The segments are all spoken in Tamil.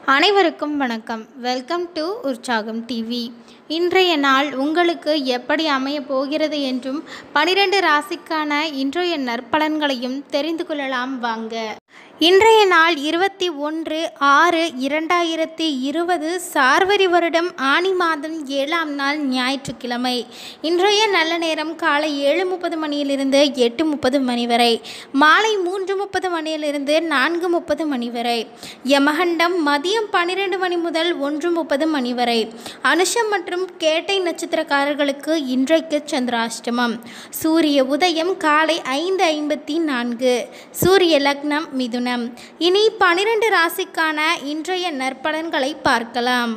அனைவருக்கும் வணக்கம் வெல்கம் டு உற்சாகம் டிவி இன்றைய நாள் உங்களுக்கு எப்படி அமையப் போகிறது என்றும் பனிரெண்டு ராசிக்கான இன்றைய நற்பலன்களையும் தெரிந்து கொள்ளலாம் வாங்க இன்றைய நாள் இருபத்தி ஒன்று ஆறு இரண்டாயிரத்தி இருபது சார்வரி வருடம் ஆனி மாதம் ஏழாம் நாள் ஞாயிற்றுக்கிழமை இன்றைய நல்ல நேரம் காலை ஏழு முப்பது மணியிலிருந்து எட்டு முப்பது மணி வரை மாலை மூன்று முப்பது மணியிலிருந்து நான்கு முப்பது மணி வரை யமகண்டம் மதியம் பன்னிரெண்டு மணி முதல் ஒன்று முப்பது மணி வரை அனுஷம் மற்றும் கேட்டை நட்சத்திரக்காரர்களுக்கு இன்றைக்கு சந்திராஷ்டமம் சூரிய உதயம் காலை ஐந்து ஐம்பத்தி நான்கு சூரிய லக்னம் மிதுனம் இனி பனிரெண்டு ராசிக்கான இன்றைய நற்பலன்களை பார்க்கலாம்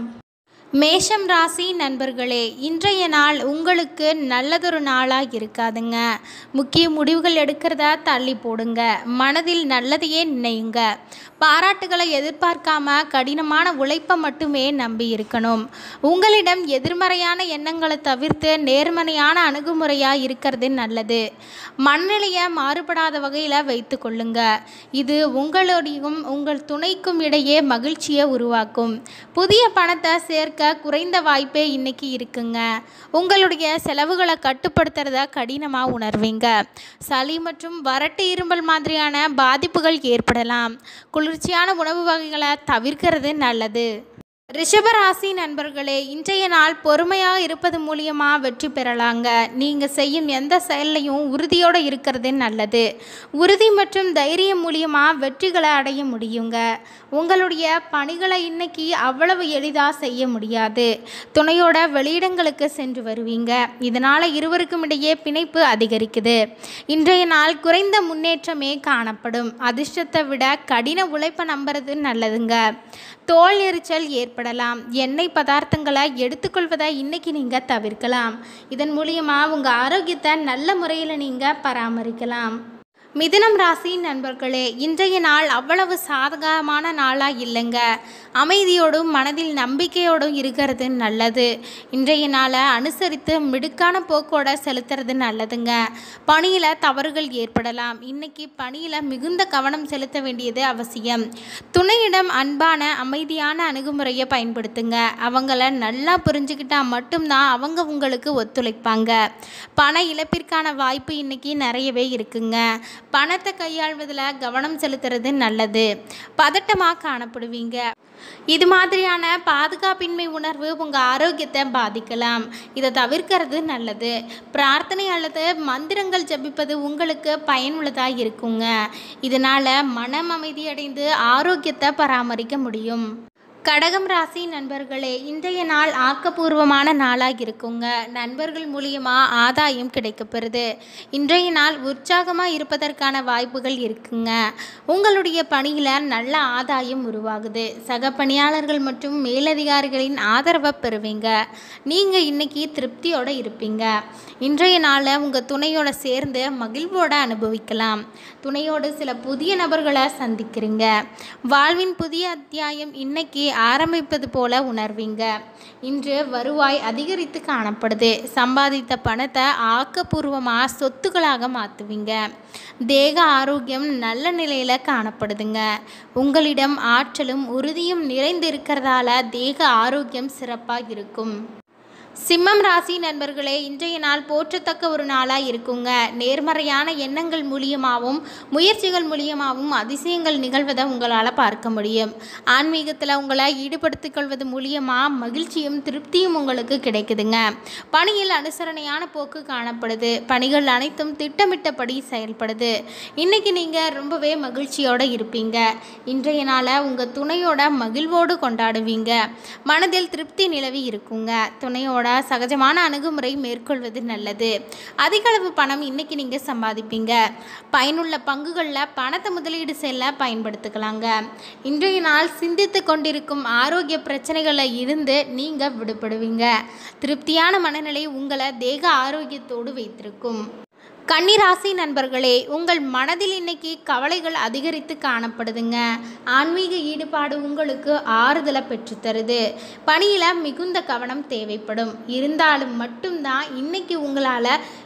மேஷம் ராசி நண்பர்களே இன்றைய நாள் உங்களுக்கு நல்லதொரு நாளாக இருக்காதுங்க முக்கிய முடிவுகள் எடுக்கிறத தள்ளி போடுங்க மனதில் நல்லதையே நினையுங்க பாராட்டுகளை எதிர்பார்க்காம கடினமான உழைப்பை மட்டுமே நம்பி இருக்கணும் உங்களிடம் எதிர்மறையான எண்ணங்களை தவிர்த்து நேர்மறையான அணுகுமுறையாக இருக்கிறது நல்லது மனநிலையை மாறுபடாத வகையில் வைத்து கொள்ளுங்க இது உங்களுடையும் உங்கள் துணைக்கும் இடையே மகிழ்ச்சியை உருவாக்கும் புதிய பணத்தை சேர்க்க குறைந்த வாய்ப்பே இன்னைக்கு இருக்குங்க உங்களுடைய செலவுகளை கட்டுப்படுத்துறத கடினமாக உணர்வீங்க சளி மற்றும் வறட்டு இரும்பல் மாதிரியான பாதிப்புகள் ஏற்படலாம் குளிர்ச்சியான உணவு வகைகளை தவிர்க்கிறது நல்லது ரிஷபராசி நண்பர்களே இன்றைய நாள் பொறுமையாக இருப்பது மூலியமாக வெற்றி பெறலாங்க நீங்கள் செய்யும் எந்த செயல்லையும் உறுதியோடு இருக்கிறது நல்லது உறுதி மற்றும் தைரியம் மூலியமாக வெற்றிகளை அடைய முடியுங்க உங்களுடைய பணிகளை இன்னைக்கு அவ்வளவு எளிதாக செய்ய முடியாது துணையோட வெளியிடங்களுக்கு சென்று வருவீங்க இதனால் இருவருக்கும் இடையே பிணைப்பு அதிகரிக்குது இன்றைய நாள் குறைந்த முன்னேற்றமே காணப்படும் அதிர்ஷ்டத்தை விட கடின உழைப்பை நம்புறது நல்லதுங்க தோல் எரிச்சல் ஏற்படலாம் எண்ணெய் பதார்த்தங்களை எடுத்துக்கொள்வதை இன்னைக்கு நீங்கள் தவிர்க்கலாம் இதன் மூலியமாக உங்கள் ஆரோக்கியத்தை நல்ல முறையில் நீங்கள் பராமரிக்கலாம் மிதுனம் ராசி நண்பர்களே இன்றைய நாள் அவ்வளவு சாதகமான நாளாக இல்லைங்க அமைதியோடும் மனதில் நம்பிக்கையோடும் இருக்கிறது நல்லது இன்றைய நாளை அனுசரித்து மிடுக்கான போக்கோட செலுத்துறது நல்லதுங்க பணியில் தவறுகள் ஏற்படலாம் இன்னைக்கு பணியில் மிகுந்த கவனம் செலுத்த வேண்டியது அவசியம் துணையிடம் அன்பான அமைதியான அணுகுமுறையை பயன்படுத்துங்க அவங்கள நல்லா புரிஞ்சுக்கிட்டா மட்டும்தான் அவங்க உங்களுக்கு ஒத்துழைப்பாங்க பண இழப்பிற்கான வாய்ப்பு இன்னைக்கு நிறையவே இருக்குங்க பணத்தை கையாள்வதில் கவனம் செலுத்துறது நல்லது பதட்டமாக காணப்படுவீங்க இது மாதிரியான பாதுகாப்பின்மை உணர்வு உங்கள் ஆரோக்கியத்தை பாதிக்கலாம் இதை தவிர்க்கிறது நல்லது பிரார்த்தனை அல்லது மந்திரங்கள் ஜபிப்பது உங்களுக்கு பயனுள்ளதாக இருக்குங்க இதனால் மனம் அமைதியடைந்து ஆரோக்கியத்தை பராமரிக்க முடியும் கடகம் ராசி நண்பர்களே இன்றைய நாள் ஆக்கப்பூர்வமான நாளாக இருக்குங்க நண்பர்கள் மூலியமாக ஆதாயம் கிடைக்கப்பெறுது இன்றைய நாள் உற்சாகமாக இருப்பதற்கான வாய்ப்புகள் இருக்குங்க உங்களுடைய பணியில் நல்ல ஆதாயம் உருவாகுது சக பணியாளர்கள் மற்றும் மேலதிகாரிகளின் ஆதரவை பெறுவீங்க நீங்கள் இன்னைக்கு திருப்தியோடு இருப்பீங்க இன்றைய நாளை உங்கள் துணையோட சேர்ந்து மகிழ்வோடு அனுபவிக்கலாம் துணையோடு சில புதிய நபர்களை சந்திக்கிறீங்க வாழ்வின் புதிய அத்தியாயம் இன்னைக்கு ஆரம்பிப்பது போல உணர்வீங்க இன்று வருவாய் அதிகரித்து காணப்படுது சம்பாதித்த பணத்தை ஆக்கப்பூர்வமாக சொத்துக்களாக மாற்றுவீங்க தேக ஆரோக்கியம் நல்ல நிலையில் காணப்படுதுங்க உங்களிடம் ஆற்றலும் உறுதியும் நிறைந்து இருக்கிறதால தேக ஆரோக்கியம் சிறப்பாக இருக்கும் சிம்மம் ராசி நண்பர்களே இன்றைய நாள் போற்றத்தக்க ஒரு நாளாக இருக்குங்க நேர்மறையான எண்ணங்கள் மூலியமாகவும் முயற்சிகள் மூலியமாகவும் அதிசயங்கள் நிகழ்வதை உங்களால் பார்க்க முடியும் ஆன்மீகத்தில் உங்களை ஈடுபடுத்திக் கொள்வது மூலியமாக மகிழ்ச்சியும் திருப்தியும் உங்களுக்கு கிடைக்குதுங்க பணியில் அனுசரணையான போக்கு காணப்படுது பணிகள் அனைத்தும் திட்டமிட்டபடி செயல்படுது இன்னைக்கு நீங்கள் ரொம்பவே மகிழ்ச்சியோடு இருப்பீங்க இன்றைய நாளை உங்கள் துணையோட மகிழ்வோடு கொண்டாடுவீங்க மனதில் திருப்தி நிலவி இருக்குங்க துணையோட சகஜமான அணுகுமுறை மேற்கொள்வது நல்லது அதிக அளவு பணம் இன்னைக்கு நீங்கள் சம்பாதிப்பீங்க பயனுள்ள பங்குகளில் பணத்தை முதலீடு செல்ல பயன்படுத்திக்கலாங்க இன்றைய நாள் சிந்தித்து கொண்டிருக்கும் ஆரோக்கிய பிரச்சனைகளில் இருந்து நீங்கள் விடுபடுவீங்க திருப்தியான மனநிலை உங்களை தேக ஆரோக்கியத்தோடு வைத்திருக்கும் கன்னிராசி நண்பர்களே உங்கள் மனதில் இன்னைக்கு கவலைகள் அதிகரித்து காணப்படுதுங்க ஆன்மீக ஈடுபாடு உங்களுக்கு ஆறுதலை பெற்றுத்தருது பணியில் மிகுந்த கவனம் தேவைப்படும் இருந்தாலும் மட்டும்தான் இன்னைக்கு உங்களால்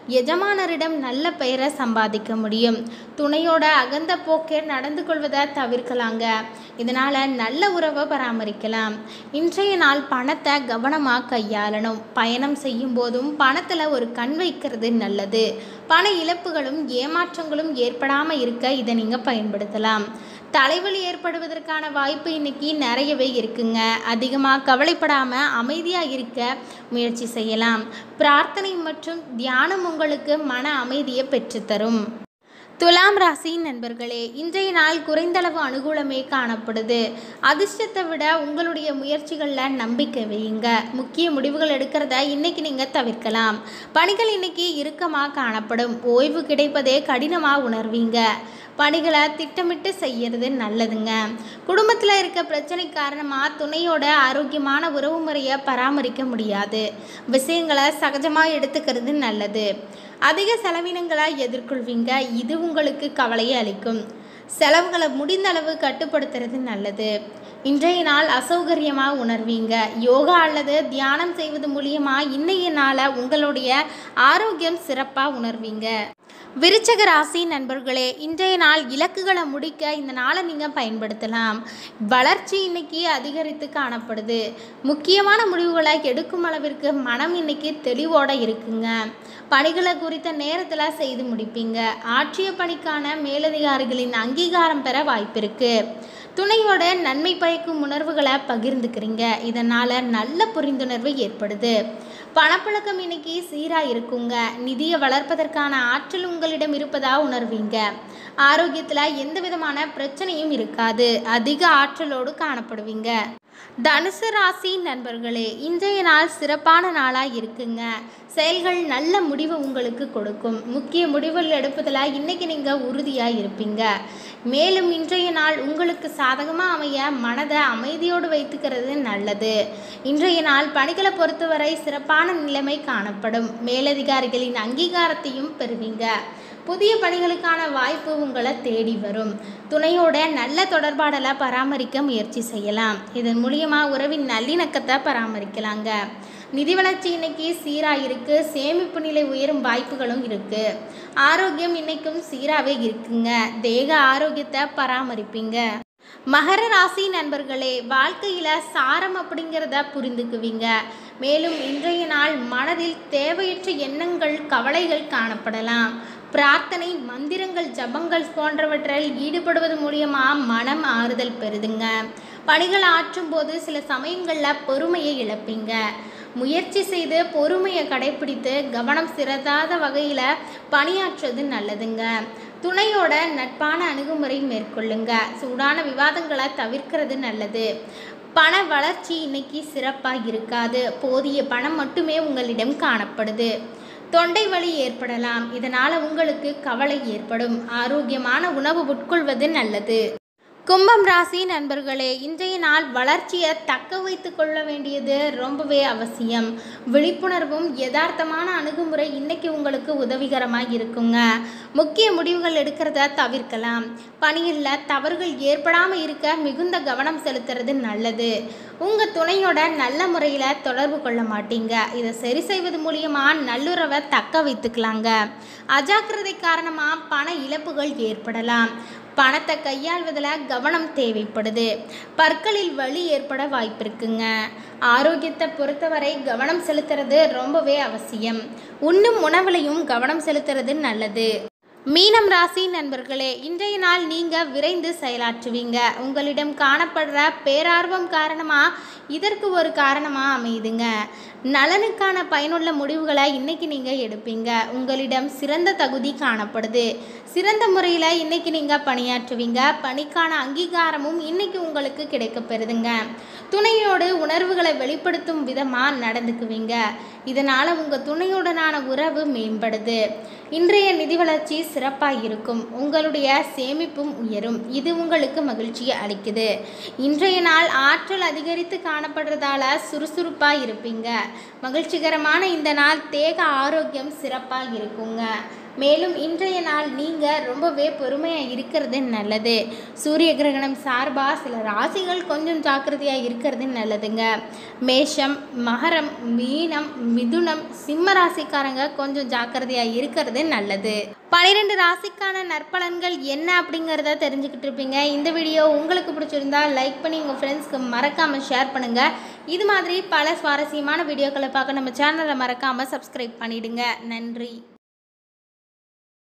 எஜமானரிடம் நல்ல பெயரை சம்பாதிக்க முடியும் துணையோட அகந்த போக்கே நடந்து கொள்வதை தவிர்க்கலாங்க இதனால் நல்ல உறவை பராமரிக்கலாம் இன்றைய நாள் பணத்தை கவனமாக கையாளணும் பயணம் செய்யும் போதும் பணத்தில் ஒரு கண் வைக்கிறது நல்லது பண இழப்புகளும் ஏமாற்றங்களும் ஏற்படாமல் இருக்க இதை நீங்கள் பயன்படுத்தலாம் தலைவலி ஏற்படுவதற்கான வாய்ப்பு இன்னைக்கு நிறையவே இருக்குங்க அதிகமாக கவலைப்படாமல் அமைதியாக இருக்க முயற்சி செய்யலாம் பிரார்த்தனை மற்றும் தியானம் உங்களுக்கு மன அமைதியை பெற்றுத்தரும் துலாம் ராசி நண்பர்களே இன்றைய நாள் குறைந்தளவு அனுகூலமே காணப்படுது அதிர்ஷ்டத்தை விட உங்களுடைய முயற்சிகளில் நம்பிக்கை வையுங்க முக்கிய முடிவுகள் எடுக்கிறத இன்னைக்கு நீங்கள் தவிர்க்கலாம் பணிகள் இன்னைக்கு இறுக்கமாக காணப்படும் ஓய்வு கிடைப்பதே கடினமாக உணர்வீங்க பணிகளை திட்டமிட்டு செய்யறது நல்லதுங்க குடும்பத்தில் இருக்க பிரச்சனை காரணமாக துணையோட ஆரோக்கியமான உறவு முறையை பராமரிக்க முடியாது விஷயங்களை சகஜமாக எடுத்துக்கிறது நல்லது அதிக செலவினங்களை எதிர்கொள்வீங்க இது உங்களுக்கு கவலையை அளிக்கும் செலவுகளை முடிந்த அளவு கட்டுப்படுத்துறது நல்லது இன்றைய நாள் அசௌகரியமாக உணர்வீங்க யோகா அல்லது தியானம் செய்வது மூலியமாக இன்றைய நாளை உங்களுடைய ஆரோக்கியம் சிறப்பாக உணர்வீங்க விருச்சக ராசி நண்பர்களே இன்றைய நாள் இலக்குகளை முடிக்க இந்த நாளை நீங்கள் பயன்படுத்தலாம் வளர்ச்சி இன்னைக்கு அதிகரித்து காணப்படுது முக்கியமான முடிவுகளை எடுக்கும் அளவிற்கு மனம் இன்னைக்கு தெளிவோடு இருக்குங்க பணிகளை குறித்த நேரத்தில் செய்து முடிப்பீங்க ஆற்றிய பணிக்கான மேலதிகாரிகளின் அங்கீகாரம் பெற வாய்ப்பிருக்கு துணையோட நன்மை பயக்கும் உணர்வுகளை பகிர்ந்துக்கிறீங்க இதனால் நல்ல புரிந்துணர்வு ஏற்படுது பணப்பழக்கம் இன்னைக்கு சீராக இருக்குங்க நிதியை வளர்ப்பதற்கான ஆற்றல் உங்களிடம் இருப்பதாக உணர்வீங்க ஆரோக்கியத்தில் எந்த விதமான பிரச்சனையும் இருக்காது அதிக ஆற்றலோடு காணப்படுவீங்க தனுசு ராசி நண்பர்களே இன்றைய நாள் சிறப்பான நாளாக இருக்குங்க செயல்கள் நல்ல முடிவு உங்களுக்கு கொடுக்கும் முக்கிய முடிவுகள் எடுப்பதில் இன்னைக்கு நீங்கள் உறுதியாக இருப்பீங்க மேலும் இன்றைய நாள் உங்களுக்கு சாதகமாக அமைய மனதை அமைதியோடு வைத்துக்கிறது நல்லது இன்றைய நாள் பணிகளை பொறுத்தவரை சிறப்பான நிலைமை காணப்படும் மேலதிகாரிகளின் அங்கீகாரத்தையும் பெறுவீங்க புதிய பணிகளுக்கான வாய்ப்பு உங்களை தேடி வரும் துணையோட நல்ல தொடர்பாடலை பராமரிக்க முயற்சி செய்யலாம் இதன் மூலியமாக உறவின் நல்லிணக்கத்தை பராமரிக்கலாங்க நிதி வளர்ச்சி இன்னைக்கு சீராக இருக்கு சேமிப்பு நிலை உயரும் வாய்ப்புகளும் இருக்கு ஆரோக்கியம் இன்னைக்கும் சீராகவே இருக்குங்க தேக ஆரோக்கியத்தை பராமரிப்பீங்க மகர ராசி நண்பர்களே வாழ்க்கையில் சாரம் அப்படிங்கிறத புரிந்துக்குவீங்க மேலும் இன்றைய நாள் மனதில் தேவையற்ற எண்ணங்கள் கவலைகள் காணப்படலாம் பிரார்த்தனை மந்திரங்கள் ஜபங்கள் போன்றவற்றில் ஈடுபடுவது மூலியமாக மனம் ஆறுதல் பெறுதுங்க பணிகள் ஆற்றும் போது சில சமயங்களில் பொறுமையை இழப்பீங்க முயற்சி செய்து பொறுமையை கடைப்பிடித்து கவனம் சிறதாத வகையில் பணியாற்றுவது நல்லதுங்க துணையோட நட்பான அணுகுமுறை மேற்கொள்ளுங்க சூடான விவாதங்களை தவிர்க்கிறது நல்லது பண வளர்ச்சி இன்னைக்கு சிறப்பாக இருக்காது போதிய பணம் மட்டுமே உங்களிடம் காணப்படுது தொண்டை வலி ஏற்படலாம் இதனால் உங்களுக்கு கவலை ஏற்படும் ஆரோக்கியமான உணவு உட்கொள்வது நல்லது கும்பம் ராசி நண்பர்களே இன்றைய நாள் வளர்ச்சியை தக்க வைத்து கொள்ள வேண்டியது ரொம்பவே அவசியம் விழிப்புணர்வும் யதார்த்தமான அணுகுமுறை இன்னைக்கு உங்களுக்கு உதவிகரமாக இருக்குங்க முக்கிய முடிவுகள் எடுக்கிறத தவிர்க்கலாம் பணியில் தவறுகள் ஏற்படாமல் இருக்க மிகுந்த கவனம் செலுத்துறது நல்லது உங்கள் துணையோட நல்ல முறையில் தொடர்பு கொள்ள மாட்டீங்க இதை சரி செய்வது மூலியமாக நல்லுறவை தக்க வைத்துக்கலாங்க அஜாக்கிரதை காரணமாக பண இழப்புகள் ஏற்படலாம் பணத்தை கையாள்வதில் கவனம் தேவைப்படுது பற்களில் வலி ஏற்பட வாய்ப்பிருக்குங்க ஆரோக்கியத்தை பொறுத்தவரை கவனம் செலுத்துறது ரொம்பவே அவசியம் உண்ணும் உணவுலையும் கவனம் செலுத்துறது நல்லது மீனம் ராசி நண்பர்களே இன்றைய நாள் நீங்கள் விரைந்து செயலாற்றுவீங்க உங்களிடம் காணப்படுற பேரார்வம் காரணமாக இதற்கு ஒரு காரணமாக அமையுதுங்க நலனுக்கான பயனுள்ள முடிவுகளை இன்னைக்கு நீங்கள் எடுப்பீங்க உங்களிடம் சிறந்த தகுதி காணப்படுது சிறந்த முறையில் இன்னைக்கு நீங்கள் பணியாற்றுவீங்க பணிக்கான அங்கீகாரமும் இன்னைக்கு உங்களுக்கு கிடைக்கப்பெறுதுங்க துணையோடு உணர்வுகளை வெளிப்படுத்தும் விதமாக நடந்துக்குவீங்க இதனால் உங்கள் துணையுடனான உறவு மேம்படுது இன்றைய நிதி வளர்ச்சி சிறப்பாக இருக்கும் உங்களுடைய சேமிப்பும் உயரும் இது உங்களுக்கு மகிழ்ச்சியை அளிக்குது இன்றைய நாள் ஆற்றல் அதிகரித்து காணப்படுறதால சுறுசுறுப்பாக இருப்பீங்க மகிழ்ச்சிகரமான இந்த நாள் தேக ஆரோக்கியம் சிறப்பாக இருக்குங்க மேலும் இன்றைய நாள் நீங்கள் ரொம்பவே பொறுமையாக இருக்கிறது நல்லது சூரிய கிரகணம் சார்பாக சில ராசிகள் கொஞ்சம் ஜாக்கிரதையாக இருக்கிறது நல்லதுங்க மேஷம் மகரம் மீனம் மிதுனம் சிம்ம ராசிக்காரங்க கொஞ்சம் ஜாக்கிரதையாக இருக்கிறது நல்லது பனிரெண்டு ராசிக்கான நற்பலன்கள் என்ன அப்படிங்கிறத தெரிஞ்சுக்கிட்டு இருப்பீங்க இந்த வீடியோ உங்களுக்கு பிடிச்சிருந்தா லைக் பண்ணி உங்கள் ஃப்ரெண்ட்ஸ்க்கு மறக்காமல் ஷேர் பண்ணுங்கள் இது மாதிரி பல சுவாரஸ்யமான வீடியோக்களை பார்க்க நம்ம சேனலை மறக்காமல் சப்ஸ்கிரைப் பண்ணிடுங்க நன்றி